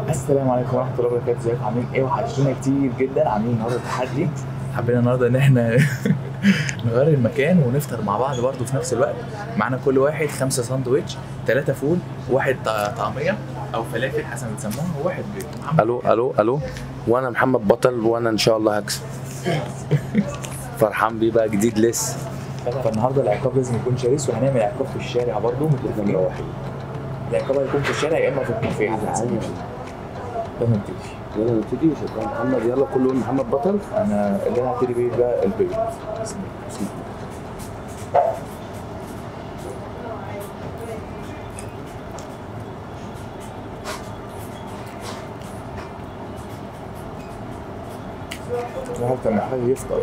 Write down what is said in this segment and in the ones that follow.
السلام عليكم ورحمه الله وبركاته ازيكم عاملين ايه وحشتونا كتير جدا عاملين النهارده تحدي حبينا النهارده ان احنا نغير المكان ونفطر مع بعض برضه في نفس الوقت معانا كل واحد خمسه ساندوتش ثلاثه فول واحد ط- طعميه او فلافل حسب ما تسموها وواحد بيض محمد الو الو الو وانا محمد بطل وانا ان شاء الله هكسب فرحان بيه بقى جديد لسه فالنهارده العقاب لازم يكون شرس وهنعمل عقاب في الشارع برضه متفقين العقاب هيكون في الشارع يا اما في الكافيه يلا نبتدي يلا نبتدي شكرا محمد يلا كله يقول محمد بطل انا اللي انا هبتدي بيه بقى البيض بسم الله بسم الله الواحد كان محتاج يفطر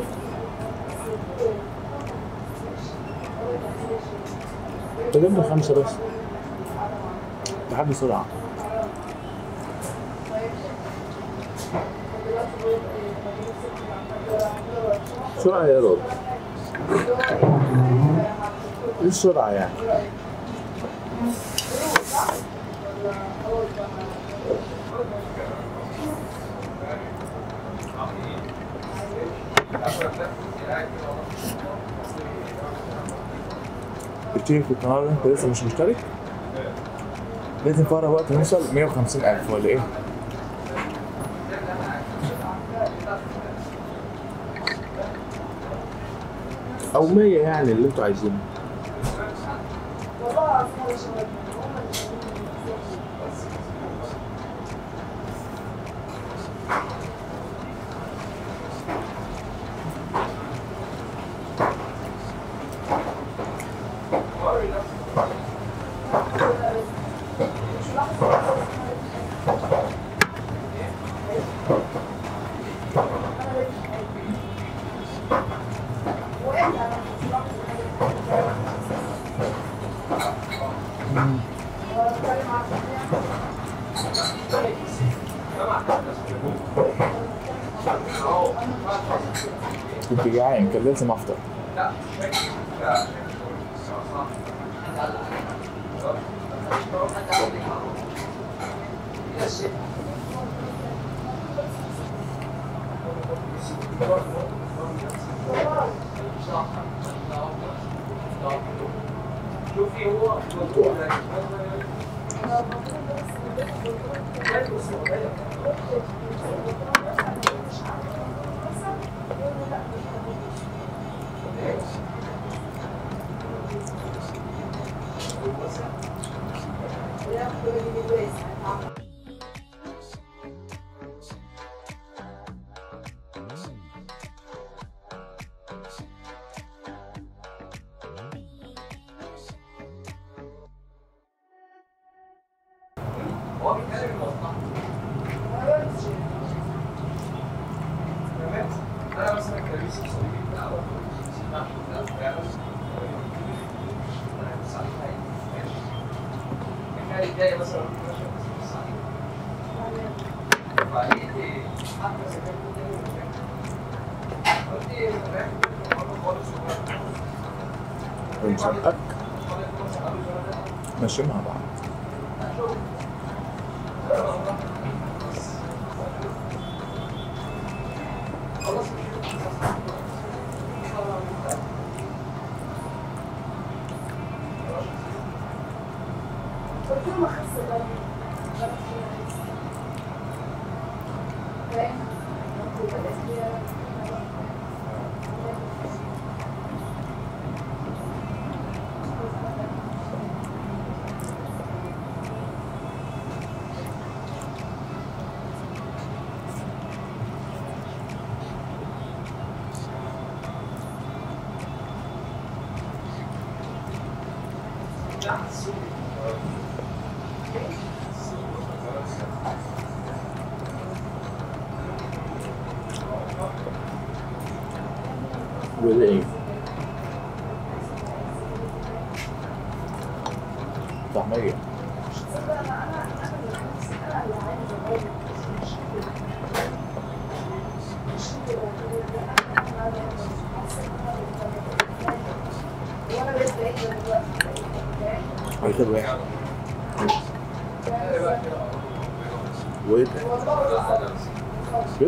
تجيب لي خمسه بس تحدي سرعه بسرعه يا راجل ايه السرعه يعني اشترك في القناه ده انت لسه مش مشترك لازم في اقرب وقت نوصل 150000 ولا ايه؟ او 100 يعني اللي انتوا عايزينه كنت جعان كان لازم افطر ونسقك ماشي مع بعض والايه طعمية آخر واحد وايه ده؟ بجد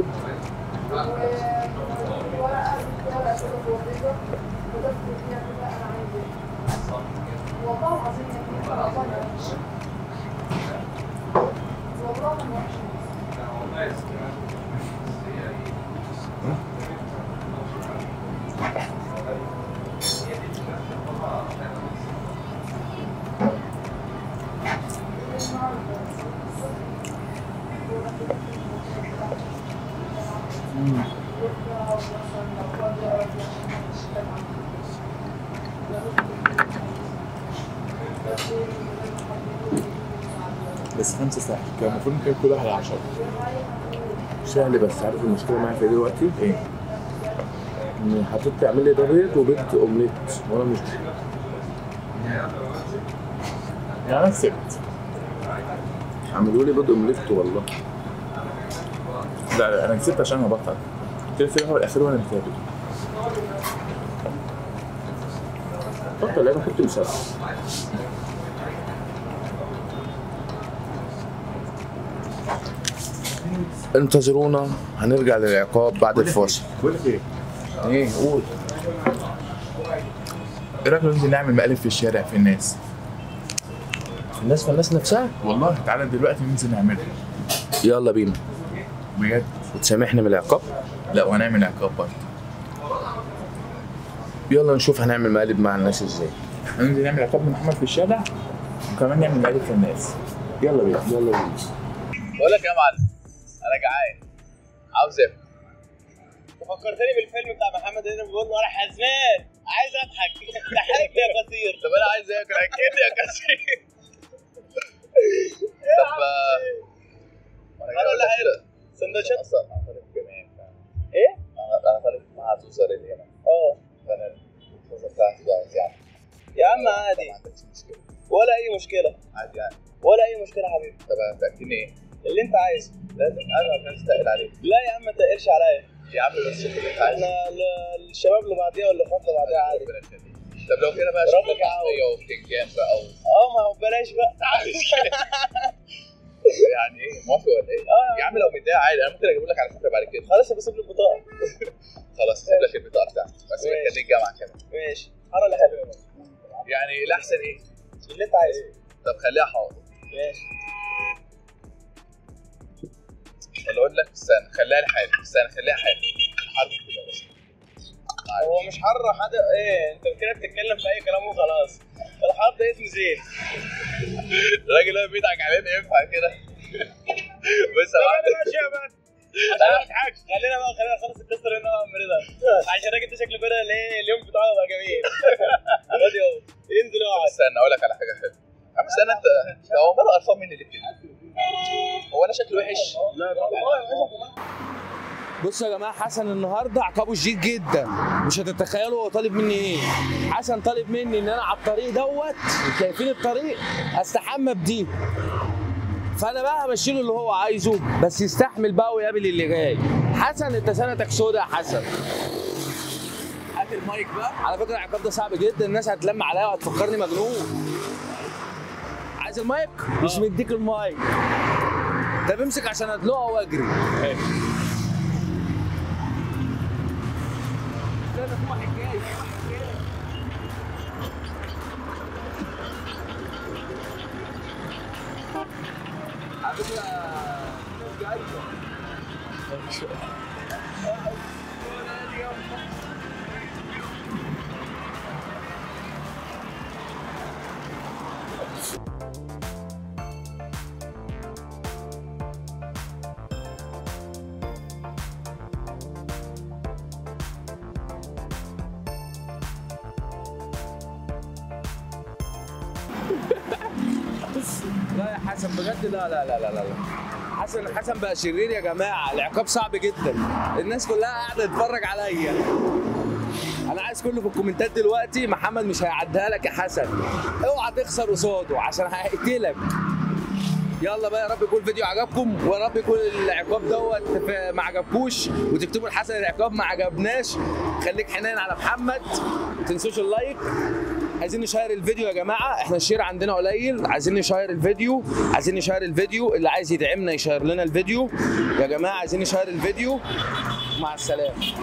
بس خمسة ساعة كان المفروض نجيب كل واحد عشرة سهل بس عارف المشكله معايا في إيه دلوقتي ايه؟ ان حطيت تعمل لي ده بيض وبيض اومليت وانا مش يعني انا كسبت عملوا لي بيض اومليت والله لا لا انا كسبت عشان هبطل قلت له هو الاخير وانا اللي ثابت بطل انا كنت مسافر انتظرونا هنرجع للعقاب بعد الفاصل بقول لك ايه؟ ايه قول ايه رايك لو ننزل نعمل مقالب في الشارع في الناس؟ الناس في الناس نفسها والله تعالى دلوقتي ننزل نعملها يلا بينا بجد وتسامحني من العقاب لا وهنعمل عقاب برضه يلا نشوف هنعمل مقالب مع الناس ازاي ننزل نعمل عقاب من محمد في الشارع وكمان نعمل مقالب في الناس يلا بينا يلا بينا بقول لك يا معلم انا جعان عاوز اكل فكرتني بالفيلم بتاع محمد هنيدي بيقول له انا حزمان عايز اضحك ضحكني يا قصير طب انا عايز اكل اكلني يا كاشير طب انا ولا حاجه سندوتشات اصلا انا طالب كمان ايه؟ انا طالب مع زوزر اللي هنا اه فانا الفلوس بتاعتي ضاعت يعني يا عم عادي ما عندكش مشكله ولا اي مشكله عادي يعني ولا اي مشكله يا حبيبي طب هتاكلني ايه؟ اللي انت عايزه لا لا انا كان استقل عليك لا يا عم ما تقلش عليا يا عم بس شوف اللي انت عايزه احنا ال- الشباب اللي بعديها واللي فات اللي بعديها عادي ربنا يخليك. طب لو كده بقى ربك شوف طعميه وبتنجان بقى و... اه ما هو بلاش بقى يعني ايه موافق ولا ايه؟ اه يا عم لو متضايق عادي انا ممكن اجيب لك على فكره بعد كده خلاص بسيب لي البطاقه خلاص هسيب لك البطاقه بتاعتي بس ماشي. مستنيك الجامعه كمان ماشي حر ولا حلو يعني الاحسن ايه؟ اللي انت عايزه طب خليها حاضر ماشي ولا اقول لك استنى خليها لي حاجه استنى خليها حاجه حاضر كده بس هو مش حر حد ايه انت كده بتتكلم في اي كلام وخلاص الحر ده اسم زين الراجل ده بيدعك علينا ينفع كده بص يا معلم ماشي يا مان عشان ما اضحكش خلينا بقى خلينا نخلص القصه اللي انا بعمل ده عشان الراجل ده شكله كده الايه اليوم بتاعه يبقى جميل غادي اهو ينزل طب يقعد استنى اقول لك على حاجه حلوه يا عم استنى انت ده هو ماله قرفان مني ليه كده؟ هو انا شكلي وحش؟ لا بصوا يا جماعه حسن النهارده عقابه شديد جدا مش هتتخيلوا هو طالب مني ايه حسن طالب مني ان انا على الطريق دوت شايفين الطريق استحمى بدي فانا بقى همشي له اللي هو عايزه بس يستحمل بقى ويقابل اللي جاي حسن انت سنتك سودا يا حسن هات المايك بقى على فكره العقاب ده صعب جدا الناس هتلم عليا وهتفكرني مجنون عايز المايك مش مديك المايك طب امسك عشان ادلقه واجري استنى في واحد جاي في واحد جاي على فكره الناس جايه لا يا حسن بجد لا لا لا لا لا لا. حسن حسن بقى شرير يا جماعه العقاب صعب جدا الناس كلها قاعده تتفرج عليا انا عايز كله في الكومنتات دلوقتي محمد مش هيعديها لك يا حسن اوعى تخسر قصاده عشان هيقتلك يلا بقى يا رب يكون الفيديو عجبكم ويا رب يكون العقاب دوت ف- ما عجبكوش وتكتبوا لحسن العقاب ما عجبناش خليك حنين على محمد ما تنسوش اللايك عايزين نشير الفيديو يا جماعه احنا الشير عندنا قليل عايزين نشير الفيديو عايزين نشير الفيديو اللي عايز يدعمنا يشير لنا الفيديو يا جماعه عايزين نشير الفيديو مع السلامه